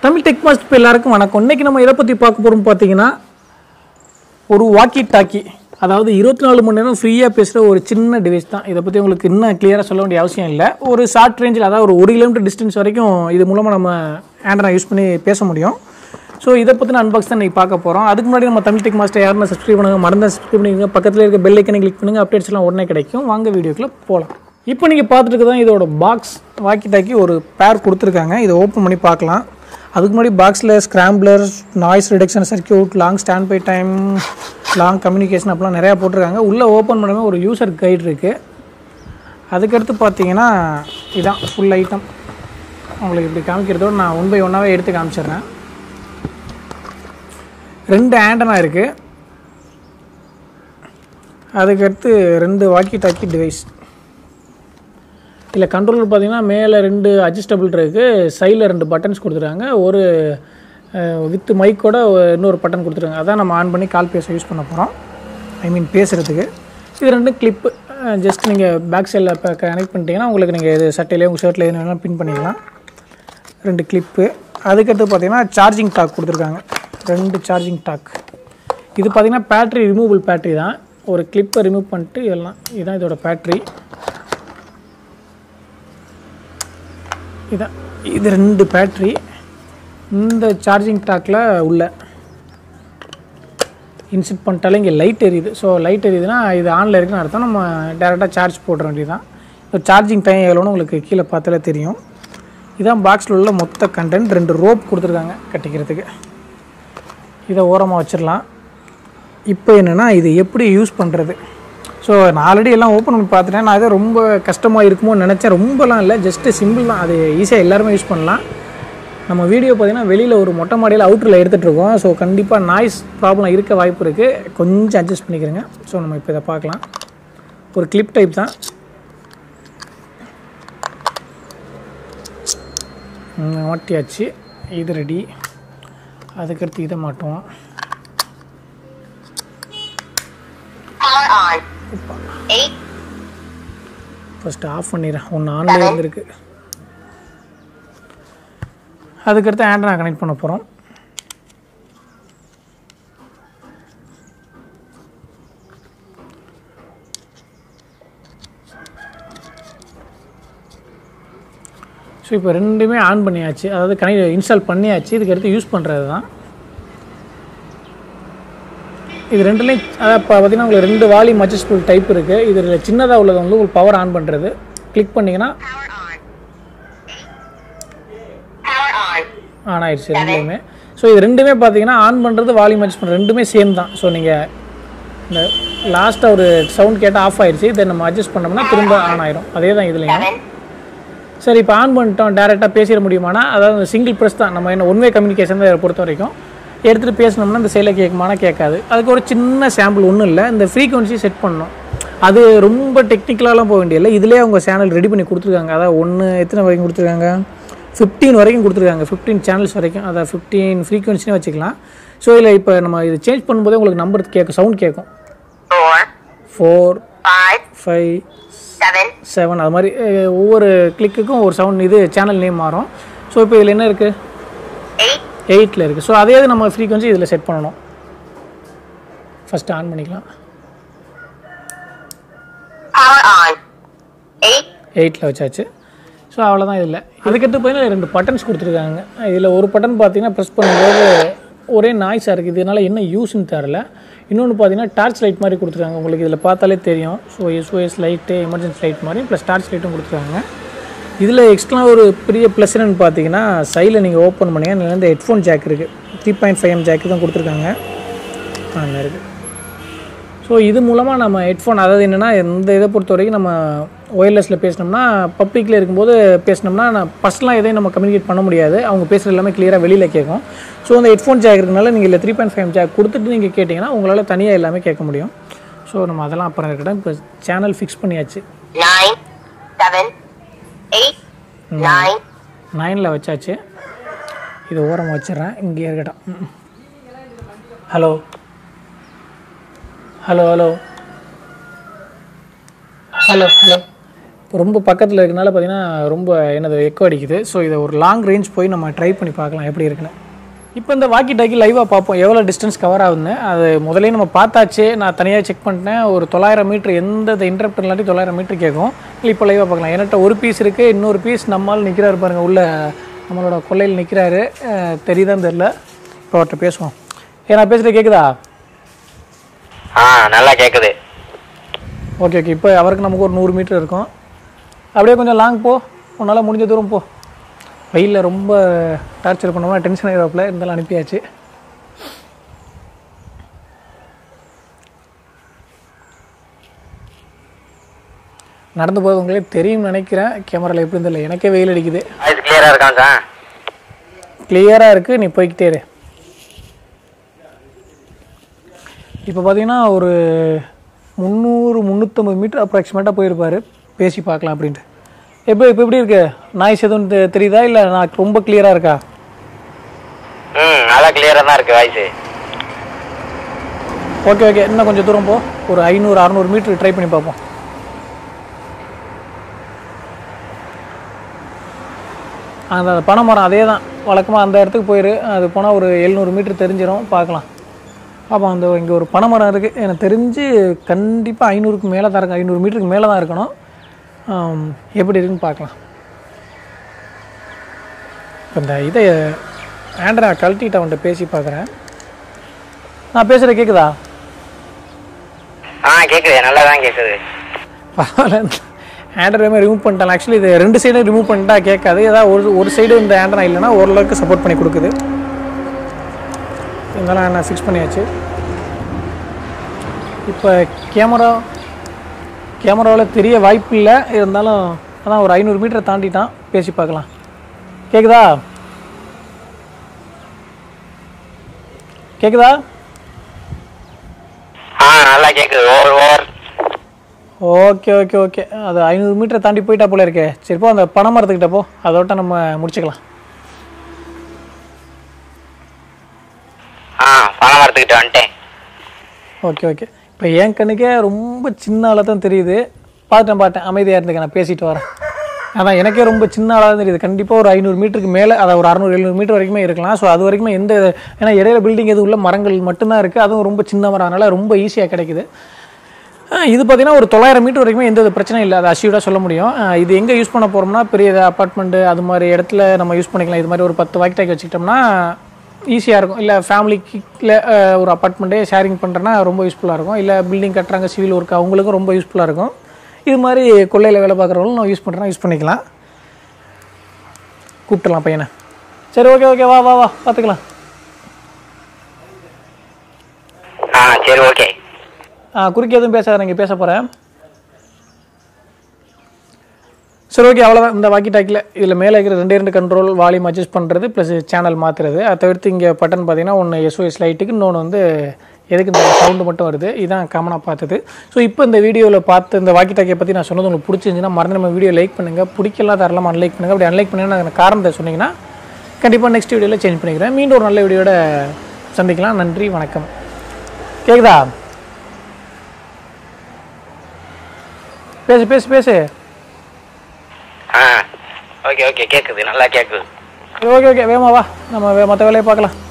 Tamil tech master இப்போ எல்லாருக்கும் வணக்கம் இன்னைக்கு நம்ம எதை பற்றி பார்க்க போகிறோம் பார்த்தீங்கன்னா ஒரு வாக்கி டாக்கி அதாவது இருபத்தி நாலு மணி நேரம் ஃப்ரீயாக பேசுகிற ஒரு சின்ன டிவைஸ் தான் இதை பற்றி உங்களுக்கு இன்னும் கிளியராக சொல்ல வேண்டிய அவசியம் இல்லை ஒரு ஷார்ட் ரேஞ்சில் அதாவது ஒரு ஒரு கிலோமீட்டர் டிஸ்டன்ஸ் வரைக்கும் இது மூலமாக நம்ம ஆண்ட்ராய்ட் யூஸ் பண்ணி பேச முடியும் ஸோ இதை பற்றின அன்பாக்ஸ் தான் இன்றைக்கி பார்க்க போகிறோம் அதுக்கு முன்னாடி நம்ம தமிழ் டெக் மாஸ்டர் யாருன்னு சப்ஸ்கிரைப் பண்ணுங்க மறந்து சப்ஸ்கிரைப் பண்ணிக்கோங்க பக்கத்தில் இருக்க பெல் ஐக்கனை கிளிக் பண்ணுங்கள் அப்டேட்ஸ் எல்லாம் உடனே கிடைக்கும் வாங்க வீடியோக்குள்ள போகலாம் இப்போ நீங்கள் பார்த்துட்டு தான் இதோட பாக்ஸ் வாக்கி டாக்கி ஒரு பேர் கொடுத்துருக்காங்க இதை ஓப்பன் பண்ணி பார்க்கலாம் அதுக்கு முன்னாடி பாக்ஸில் scrambler noise reduction circuit long standby time long communication அப்படிலாம் நிறையா போட்டிருக்காங்க உள்ளே ஓப்பன் பண்ணவே ஒரு யூசர் கைடு இருக்குது அதுக்கடுத்து பார்த்தீங்கன்னா இதான் ஃபுல் ஐட்டம் உங்களுக்கு இப்படி காமிக்கிறதோட நான் ஒன் பை ஒன்னாகவே எடுத்து காமிச்சிடுறேன் ரெண்டு ஆண்டனா இருக்குது அதுக்கடுத்து ரெண்டு வாக்கி டாக்கி டிவைஸ் இதில் கண்ட்ரோலர் பார்த்தீங்கன்னா மேலே ரெண்டு அட்ஜஸ்டபிள் இருக்குது சைடில் ரெண்டு பட்டன்ஸ் கொடுத்துருக்காங்க ஒரு வித் மைக்கோட இன்னொரு பட்டன் கொடுத்துருக்காங்க அதான் நம்ம ஆன் பண்ணி கால் பேச யூஸ் பண்ண போகிறோம் ஐ மீன் பேசுகிறதுக்கு இது ரெண்டும் கிளிப்பு ஜஸ்ட் நீங்கள் பேக் சைடில் இப்போ கனெக்ட் பண்ணிட்டீங்கன்னா உங்களுக்கு நீங்கள் இது சட்டையிலே உங்கள் ஷர்ட்டில் எது வேணாலும் பின் பண்ணிக்கலாம் ரெண்டு கிளிப்பு அதுக்கடுத்து பார்த்தீங்கன்னா சார்ஜிங் டாக் கொடுத்துருக்காங்க ரெண்டு சார்ஜிங் டாக் இது பார்த்தீங்கன்னா பேட்ரி ரிமூவபிள் பேட்ரி தான் ஒரு கிளிப்பை ரிமூவ் பண்ணிட்டு இதெல்லாம் இதுதான் இதோட பேட்ரி இதான் இது ரெண்டு பேட்ரி இந்த சார்ஜிங் டாக்கில் உள்ள இன்செட் பண்ணிட்டாலே இங்கே லைட் எரியுது ஸோ லைட் எரியுதுன்னா இது ஆனில் இருக்குன்னு அர்த்தம் நம்ம டேரெக்டாக சார்ஜ் போடுற வேண்டியதுதான் இப்போ சார்ஜிங் டைம் எவ்வளோன்னு உங்களுக்கு கீழே பார்த்தாலே தெரியும் இதான் பாக்ஸில் உள்ள மொத்த கண்டென்ட் ரெண்டு ரோப் கொடுத்துருக்காங்க கட்டிக்கிறதுக்கு இதை ஓரமாக வச்சிடலாம் இப்போ என்னென்னா இது எப்படி யூஸ் பண்ணுறது ஸோ நான் ஆல்ரெடி எல்லாம் ஓப்பன் பண்ணி பார்த்துட்டேன் நான் இதை ரொம்ப கஷ்டமாக இருக்குமோன்னு நினச்சேன் ரொம்பலாம் இல்லை ஜஸ்ட்டு சிம்பிள் தான் அது ஈஸியாக எல்லாருமே யூஸ் பண்ணலாம் நம்ம வீடியோ பார்த்தீங்கன்னா வெளியில் ஒரு மொட்டை மாடியில் அவுட்டரில் எடுத்துகிட்டு இருக்கோம் ஸோ கண்டிப்பாக நாய்ஸ் ப்ராப்ளம் இருக்க வாய்ப்பு இருக்குது கொஞ்சம் அட்ஜஸ்ட் பண்ணிக்கிறேங்க ஸோ நம்ம இப்போ இதை பார்க்கலாம் ஒரு கிளிப் டைப் தான் ம், மாட்டியாச்சு இது ரெடி அதுக்கடுத்து இதை மாட்டுவோம் Power on. Eight, first off பண்ணிடுறேன் ஒன்று ஆன்லேயே இருந்திருக்கு அதுக்கடுத்து ஆண்ட்ரா கனெக்ட் பண்ண போகிறோம் ஸோ இப்போ ரெண்டுமே ஆன் பண்ணியாச்சு அதாவது கனெக்ட் இன்ஸ்டால் பண்ணியாச்சு இதுக்கு அடுத்து யூஸ் பண்ணுறது தான் இது ரெண்டுலேயும் அதாவது இப்போ பார்த்தீங்கன்னா உங்களுக்கு ரெண்டு வால்யூம் அட்ஜஸ்டபிள் டைப் இருக்குது இதில் சின்னதாக உள்ளது வந்து உங்களுக்கு பவர் ஆன் பண்ணுறது கிளிக் பண்ணிங்கன்னா power on. Power on. On ஆயிடுச்சு ரெண்டுலேயுமே ஸோ இது ரெண்டுமே பார்த்தீங்கன்னா ஆன் பண்ணுறது வால்யூம் அட்ஜஸ்ட் பண்ணுறது ரெண்டுமே சேம் தான் ஸோ நீங்கள் இந்த லாஸ்ட்டாக ஒரு சவுண்ட் கேட்டால் ஆஃப் ஆயிடுச்சு இதை நம்ம அட்ஜஸ்ட் பண்ணோம்னா திரும்ப ஆன் ஆயிரும் அதே தான் இதுலையும் Seven, சரி இப்போ ஆன் பண்ணிட்டோம் டேரெக்டாக பேசிட முடியுமானா அதாவது சிங்கிள் ப்ரெஸ் தான் நம்ம என்ன ஒன் வே கம்யூனிகேஷன் தான் இதை பொறுத்த வரைக்கும் எடுத்துகிட்டு பேசினோம்னா இந்த சைடில் கேட்குமானா கேட்காது அதுக்கு ஒரு சின்ன சாம்பிள் ஒன்றும் இல்லை இந்த ஃப்ரீக்வன்சி செட் பண்ணணும் அது ரொம்ப டெக்னிக்கலாலாம் போக வேண்டியதில்லை இதிலே அவங்க சேனல் ரெடி பண்ணி கொடுத்துருக்காங்க அதாவது ஒன்று எத்தனை வரைக்கும் கொடுத்துருக்காங்க ஃபிஃப்டீன் வரைக்கும் கொடுத்துருக்காங்க ஃபிஃப்டீன் சேனல்ஸ் வரைக்கும் அதை ஃபிஃப்டீன் ஃப்ரீக்வன்சினே வச்சுக்கலாம் ஸோ இதில் இப்போ நம்ம இது சேஞ்ச் பண்ணும்போதே உங்களுக்கு நம்பர் கேட்கும் சவுண்ட் கேட்கும் four, four five, five seven, seven அது மாதிரி அஹ், ஒவ்வொரு கிளிக்குக்கும் ஒரு சவுண்ட் இது சேனல் நேம் மாறும் ஸோ இப்போ இதில் என்ன இருக்குது eight, எயிட்டில் இருக்குது ஸோ அதே இது நம்ம ஃப்ரீக்வன்சி இதில் செட் பண்ணணும் ஃபஸ்ட்டு ஆன் பண்ணிக்கலாம் power on. Eight, எயிட்டில் வச்சாச்சு ஸோ அவ்வளோதான் இதில் அதுக்கடுத்து பார்த்தீங்கன்னா ரெண்டு பட்டன்ஸ் கொடுத்துருக்காங்க இதில் ஒரு பட்டன் பார்த்தீங்கன்னா ப்ரெஸ் பண்ணும்போது ஒரே நாய்ஸாக இருக்குது இதனால் என்ன யூஸ்ன்னு தெரில இன்னொன்று பார்த்தீங்கன்னா டார்ச் லைட் மாதிரி கொடுத்துருக்காங்க உங்களுக்கு இதில் பார்த்தாலே தெரியும் so SOS light emergency light மாதிரி ப்ளஸ் டார்ச் லைட்டும் கொடுத்துருக்காங்க இதில் எக்ஸ்ட்ரா ஒரு பெரிய ப்ளஸ் என்னென்னு பார்த்தீங்கன்னா சைடில் நீங்கள் ஓப்பன் பண்ணீங்கன்னா இந்த ஹெட்ஃபோன் ஜாக் இருக்குது three point five M jack தான் கொடுத்துருக்காங்க ஆ இருக்குது ஸோ இது மூலமாக நம்ம ஹெட்ஃபோன் அதாவது என்னென்னா இந்த இதை பொறுத்த வரைக்கும் நம்ம ஒயர்லெஸில் பேசினோம்னா பப்ளிக்கில் இருக்கும்போது பேசினோம்னா நான் ஃபஸ்ட்லாம் எதையும் நம்ம கம்யூனிகேட் பண்ண முடியாது அவங்க பேசுகிற எல்லாமே கிளியராக வெளியில் கேட்கும் ஸோ அந்த ஹெட்ஃபோன் ஜாக் இருக்கனால நீங்கள் இல்லை த்ரீ பாயிண்ட் ஃபைவ் ஜாக் கொடுத்துட்டு நீங்கள் கேட்டிங்கன்னா உங்களால் தனியாக எல்லாமே கேட்க முடியும் ஸோ நம்ம அதெல்லாம் அப்புறம் இருக்கட்டும் இப்போ சேனல் ஃபிக்ஸ் பண்ணியாச்சு nine, seven, eight, nine, நைனில் வச்சாச்சு இது ஓரமாக வச்சிடுறேன் இங்கே இருக்கட்டும் ம். Hello hello hello hello hello இப்போ ரொம்ப பக்கத்தில் இருக்கனால பார்த்தீங்கன்னா ரொம்ப என்னது எக்கோ அடிக்குது ஸோ இதை ஒரு லாங் ரேஞ்ச் போய் நம்ம ட்ரை பண்ணி பார்க்கலாம் எப்படி இருக்குன்னு இப்போ இந்த வாக்கி டாக்கி லைவாக பார்ப்போம் எவ்வளோ டிஸ்டன்ஸ் கவர் ஆகுதுன்னு அது முதலே நம்ம பார்த்தாச்சு நான் தனியாக செக் பண்ணிட்டேன் ஒரு தொள்ளாயிரம் மீட்டர் எந்த இன்டர்ப்ட் இல்லாட்டி தொள்ளாயிரம் மீட்டர் கேட்கும் இல்லை இப்போ லைவாக பார்க்கலாம் என்கிட்ட ஒரு பீஸ் இருக்குது இன்னொரு பீஸ் நம்மால் நிற்கிறாரு பாருங்க உள்ள நம்மளோட கொள்ளையில் நிற்கிறாரு தெரியுதான்னு தெரில இப்போ அவர்கிட்ட பேசுவோம் ஏன் நான் பேசுகிறது கேட்குதா ஆ நல்லா கேக்குது ஓகே ஓகே இப்போ அவருக்கு நமக்கு ஒரு நூறு மீட்டர் இருக்கும் அப்படியே கொஞ்சம் லாங் போ உன்னால் முடிஞ்ச தூரம் போ வெயிலில் ரொம்ப டார்ச்சர் பண்ணோம்னா டென்ஷன் ஆகிடாப்புல இருந்தாலும் அனுப்பியாச்சு நடந்து போகிறவங்களே தெரியும்னு நினைக்கிறேன் கேமராவில் எப்படி தெரியல எனக்கே வெயில் அடிக்குது வாய்ஸ் கிளியரா இருக்கான் சார் கிளியராக இருக்குது நீ போய்க்கிட்டே இரு இப்போ பார்த்தீங்கன்னா ஒரு முந்நூறு முந்நூற்றம்பது மீட்டர் அப்ராக்சிமேட்டாக போயிருப்பார் பேசி பார்க்கலாம் அப்படின்ட்டு எப்போ இப்போ எப்படி இருக்கு நாய்ஸ் எதுவும் தெ- தெரியுதா இல்லை நான் ரொம்ப கிளியராக இருக்கா ம் நல்லா கிளியரா தான் இருக்கு வாய்ஸ் ஓகே ஓகே இன்னும் கொஞ்சம் தூரம் போ ஒரு ஐநூறு அறநூறு மீட்டர் ட்ரை பண்ணி பார்ப்போம் அந்த பனைமரம் அதே தான் வழக்கமாக அந்த இடத்துக்கு போயிரு அது போனால் ஒரு எழுநூறு மீட்டர் தெரிஞ்சிடும் பார்க்கலாம் அப்போ அந்த இங்கே ஒரு பனைமரம் இருக்குது எனக்கு தெரிஞ்சு கண்டிப்பாக ஐநூறுக்கு மேலே தான் இருக்கும் ஐநூறு மீட்டருக்கு மேலே தான் இருக்கணும் ஆம், எப்படி இருக்குன்னு பார்க்கலாம் இப்போ இந்த இதை ஆண்ட்ரா கழட்டிட்டு அவன்கிட்ட பேசி பார்க்குறேன் நான் பேசுகிறது கேட்குதா ஆ கேக்குது நல்லா தான் கேக்குது பரவாயில்ல ஆண்ட்ராய்மே ரிமூவ் பண்ணிட்டேன் ஆக்சுவலி இது ரெண்டு சைடும் ரிமூவ் பண்ணிட்டா கேட்காது ஏதாவது ஒரு ஒரு சைடு இந்த ஆண்ட்ரா இல்லைன்னா ஓரளவுக்கு சப்போர்ட் பண்ணி கொடுக்குது இதெல்லாம் நான் ஃபிக்ஸ் பண்ணியாச்சு இப்போ கேமரா கேமராவில் தெரிய வாய்ப்பு இல்லை இருந்தாலும் அதான் ஒரு ஐநூறு மீட்டரை தாண்டிட்டான் பேசி பார்க்கலாம் கேட்குதா கேட்குதா ஆ நல்லா கேக்குது over over okay okay okay அது ஐநூறு மீட்டர் தாண்டி போயிட்டா போல இருக்கே சரி போ அந்த பனை மரத்துக்கிட்ட போ அதோட்ட நம்ம முடிச்சுக்கலாம் ஆ பணம் வரத்துக்கிட்ட வந்துட்டேன் ஓகே ஓகே இப்போ என் கண்ணுக்கே ரொம்ப சின்ன ஆளாக தான் தெரியுது பார்த்துட்டேன் பார்த்தேன் அமைதியாக இருந்துக்க நான் பேசிட்டு வரேன் அதான் எனக்கே ரொம்ப சின்ன ஆளாக தான் தெரியுது கண்டிப்பாக ஒரு ஐநூறு மீட்டருக்கு மேலே அதை ஒரு அறநூறு எழுநூறு மீட்டர் வரைக்குமே இருக்கலாம் ஸோ அது வரைக்குமே எந்த ஏன்னா இடையில பில்டிங் எதுவும் உள்ள மரங்கள் மட்டும்தான் இருக்குது அதுவும் ரொம்ப சின்ன மரம் அதனால ரொம்ப ஈஸியாக கிடைக்குது ஆ, இது பார்த்தீங்கன்னா ஒரு தொள்ளாயிரம் மீட்டர் வரைக்குமே எந்த ஒரு பிரச்சனையும் இல்லை அது அஷ்யூடாக சொல்ல முடியும் ஆ, இது எங்கே யூஸ் பண்ண போகிறோம்னா பெரிய அப்பார்ட்மெண்ட்டு அது மாதிரி இடத்துல நம்ம யூஸ் பண்ணிக்கலாம் இது மாதிரி ஒரு பத்து வாக்கி டாக்கி வச்சுக்கிட்டோம்னா ஈஸியாக இருக்கும் இல்லை ஃபேமிலிக்கு இல்லை ஒரு அப்பார்ட்மெண்ட்டே ஷேரிங் பண்ணுறேன்னா ரொம்ப யூஸ்ஃபுல்லாக இருக்கும் இல்லை பில்டிங் கட்டுறாங்க சிவில் ஒர்க் அவங்களுக்கும் ரொம்ப யூஸ்ஃபுல்லாக இருக்கும் இது மாதிரி கொள்ளையில் வேலை பார்க்குறவங்களும் நான் யூஸ் பண்ணுறேன்னா யூஸ் பண்ணிக்கலாம் கூப்பிட்டுலாம் பையனை சரி ஓகே ஓகே வா வா வா பார்த்துக்கலாம் ஆ சரி ஓகே ஆ குறுக்கே எதுவும் பேசாத இங்கே பேச போகிறேன் சரி ஓகே அவ்வளோதான் இந்த வாக்கி டாக்கில் இதில் மேலே இருக்கிற ரெண்டே ரெண்டு கண்ட்ரோல் வால்யூம் அட்ஜஸ்ட் பண்ணுறது ப்ளஸ் சேனல் மாற்றுறது அதை தவிர்த்து இங்கே பட்டன் பார்த்தீங்கன்னா ஒன்று எஸ்ஓஎஸ் லைட்டுக்கு இன்னொன்று வந்து எதுக்கு இந்த சவுண்டு மட்டும் வருது இதுதான் காமனாக பார்த்தது ஸோ இப்போ இந்த வீடியோவில் பார்த்து இந்த வாக்கி டாக்கியை பற்றி நான் சொன்னது உங்களுக்கு பிடிச்சிருந்துச்சுன்னா மறந்து நம்ம வீடியோ லைக் பண்ணுங்கள் பிடிக்கலாம் தரலாம் அன்லைக் பண்ணுங்கள் அப்படி அன்லைக் பண்ணுங்கன்னா எனக்கு காரணத்தை சொன்னீங்கன்னா கண்டிப்பாக நெக்ஸ்ட் வீடியோவில் சேஞ்ச் பண்ணிக்கிறேன் மீண்டும் ஒரு நல்ல வீடியோட சந்திக்கலாம் நன்றி வணக்கம் கேக்குதா பேசு பேசு பேசு ஆ ஓகே ஓகே கேக்குது நல்லா கேக்குது ஓகே ஓகே வேகமா வா நம்ம மற்ற வேலையை பார்க்கலாம்